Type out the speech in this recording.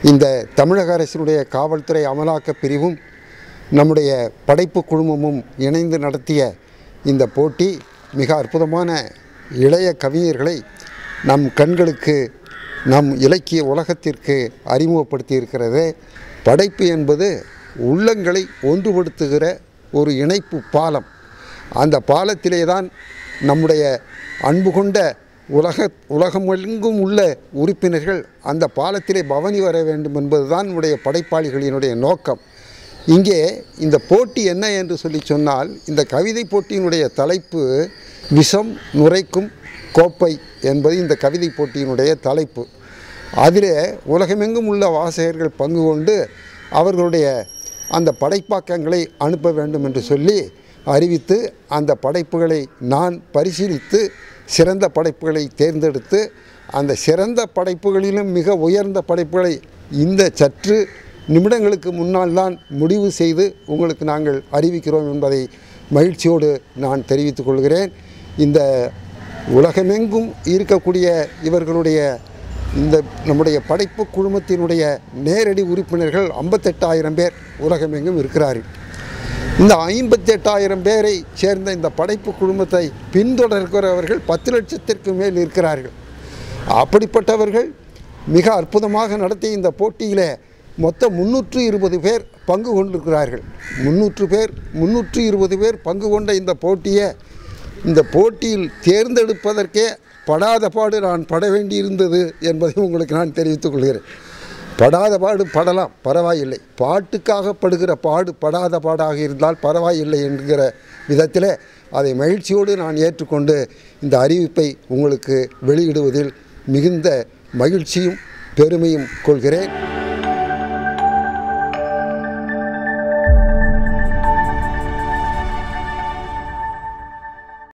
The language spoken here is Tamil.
இந்த தமிழக அரசினுடைய காவல்துறை அமலாக்கப் பிரிவும் நம்முடைய படைப்பு குழுமமும் இணைந்து நடத்திய இந்த போட்டி மிக அற்புதமான இளைய கவிஞர்களை நம் கண்களுக்கு நம் இலக்கிய உலகத்திற்கு அறிமுகப்படுத்தி இருக்கிறது படைப்பு என்பது உள்ளங்களை ஒன்றுபடுத்துகிற ஒரு இணைப்பு பாலம் அந்த பாலத்திலே தான் நம்முடைய அன்பு கொண்ட உலக உலகமெங்கும் உள்ள உறுப்பினர்கள் அந்த பாலத்திலே பவனி வர வேண்டும் என்பதுதான் நம்முடைய படைப்பாளிகளினுடைய நோக்கம் இங்கே இந்த போட்டி என்ன என்று சொல்லி சொன்னால் இந்த கவிதை போட்டியினுடைய தலைப்பு விஷம் நுரைக்கும் கோப்பை என்பது இந்த கவிதை போட்டியினுடைய தலைப்பு அதிலே உலகமெங்கும் உள்ள வாசகர்கள் பங்கு கொண்டு அவர்களுடைய அந்த படைப்பாக்கங்களை அனுப்ப வேண்டும் என்று சொல்லி அறிவித்து அந்த படைப்புகளை நான் பரிசீலித்து சிறந்த படைப்புகளை தேர்ந்தெடுத்து அந்த சிறந்த படைப்புகளிலும் மிக உயர்ந்த படைப்புகளை இந்த சற்று நிமிடங்களுக்கு முன்னால் தான் முடிவு செய்து உங்களுக்கு நாங்கள் அறிவிக்கிறோம் என்பதை மகிழ்ச்சியோடு நான் தெரிவித்துக் கொள்கிறேன் இந்த உலகமெங்கும் இருக்கக்கூடிய இவர்களுடைய இந்த நம்முடைய படைப்பு குழுமத்தினுடைய நேரடி உறுப்பினர்கள் ஐம்பத்தெட்டாயிரம் பேர் உலகமெங்கும் இருக்கிறார்கள் இந்த ஐம்பத்தெட்டாயிரம் பேரை சேர்ந்த இந்த படைப்பு குழுமத்தை பின்தொடர்கிறவர்கள் பத்து லட்சத்திற்கு மேல் இருக்கிறார்கள் அப்படிப்பட்டவர்கள் மிக அற்புதமாக நடத்திய இந்த போட்டியிலே மொத்தம் முன்னூற்று இருபது பேர் பங்கு கொண்டிருக்கிறார்கள் முன்னூற்று பேர் முன்னூற்று இருபது பேர் பங்கு கொண்ட இந்த போட்டியை இந்த போட்டியில் தேர்ந்தெடுப்பதற்கே படாத பாடு நான் பட வேண்டியிருந்தது என்பதை உங்களுக்கு நான் தெரிவித்துக் கொள்கிறேன் படாத பாடு படலாம் பரவாயில்லை பாட்டுக்காக படுகிற பாடு படாத பாடாக இருந்தால் பரவாயில்லை என்கிற விதத்தில் அதை மகிழ்ச்சியோடு நான் ஏற்றுக்கொண்டு இந்த அறிவிப்பை உங்களுக்கு வெளியிடுவதில் மிகுந்த மகிழ்ச்சியும் பெருமையும் கொள்கிறேன்